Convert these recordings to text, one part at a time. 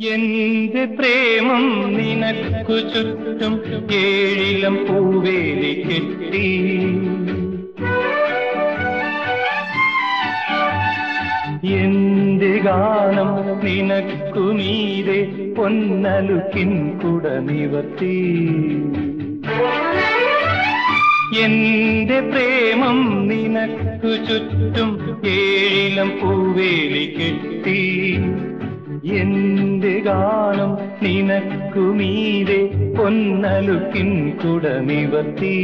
എന്റെ പ്രേമം നിനക്കു ചുറ്റും ഏഴിലം പൂവേലി കെട്ടി എന്റെ ഗാനം നിനക്കു മീതെ പൊന്നലുക്കിൻ കുട നിവർത്തി എന്റെ പ്രേമം നിനക്കു ചുറ്റും ഏഴിലം പൂവേലി കെട്ടി എന്റെ ഗാനം നിനക്കു മീതെ പൊന്നലുക്കിൻ കുട നിവർത്തി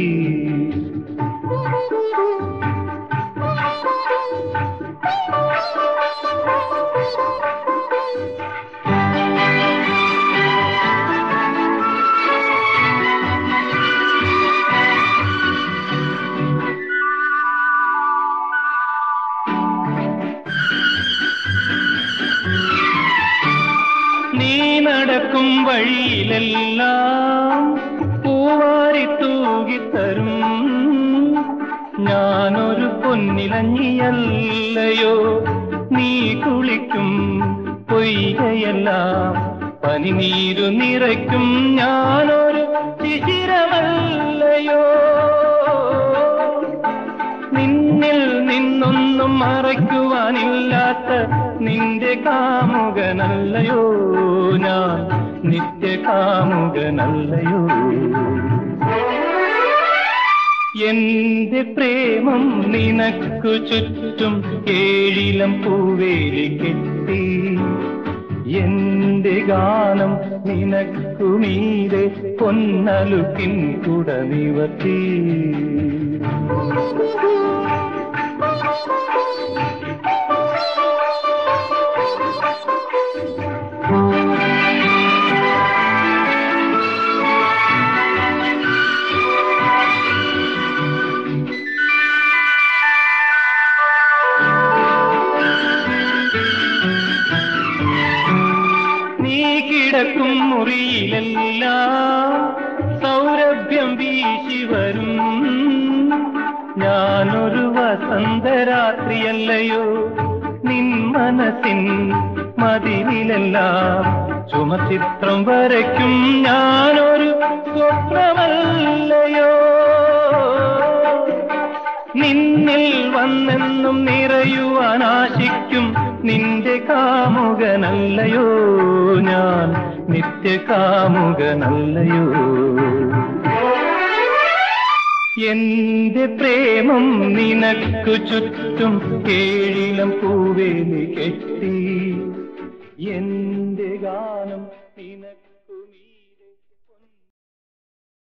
നീ നടക്കും വഴിയിലെല്ലാം പൂവാരി തൂകിത്തരും ഞാനൊരു പൊന്നിലഞ്ഞിയല്ലയോ നീ കുളിക്കും പൊയ്കയെല്ലാം പനിനീരു നിറയ്ക്കും ഞാനൊരു ശിശിരമല്ലയോ നിന്നിൽ നിന്നൊന്നും മറയ്ക്കുവാനില്ലാത്ത നിന്റെ കാമുകനല്ലയോ ഞാൻ നിത്യ കാമുകനല്ലയോ എന്റെ പ്രേമം നിനക്കു ചുറ്റും ഏഴിലം പൂവേലി കെട്ടി എന്റെ ഗാനം നിനക്കു മീതെ പൊന്നലുക്കിൻ കുട നിവർത്തി നീ കിടക്കും മുറിയിലെല്ലാം സൗരഭ്യം വീശി വരും ഞാനൊരു വസന്തരാത്രിയല്ലയോ നിൻ മനസ്സിൻ മതിലിലെല്ലാം ചുമചിത്രം വരയ്ക്കും ഞാനൊരു സ്വപ്നമല്ലയോ നിന്നിൽ വന്നെന്നും നിറയുവാൻ ആശിക്കും നിന്റെ കാമുകനല്ലയോ ഞാൻ നിത്യ കാമുകനല്ലയോ എന്റെ പ്രേമം നിനക്കു ചുറ്റും ഏഴിലം പൂവേലി കെട്ടി എന്റെ ഗാനം നിനക്ക്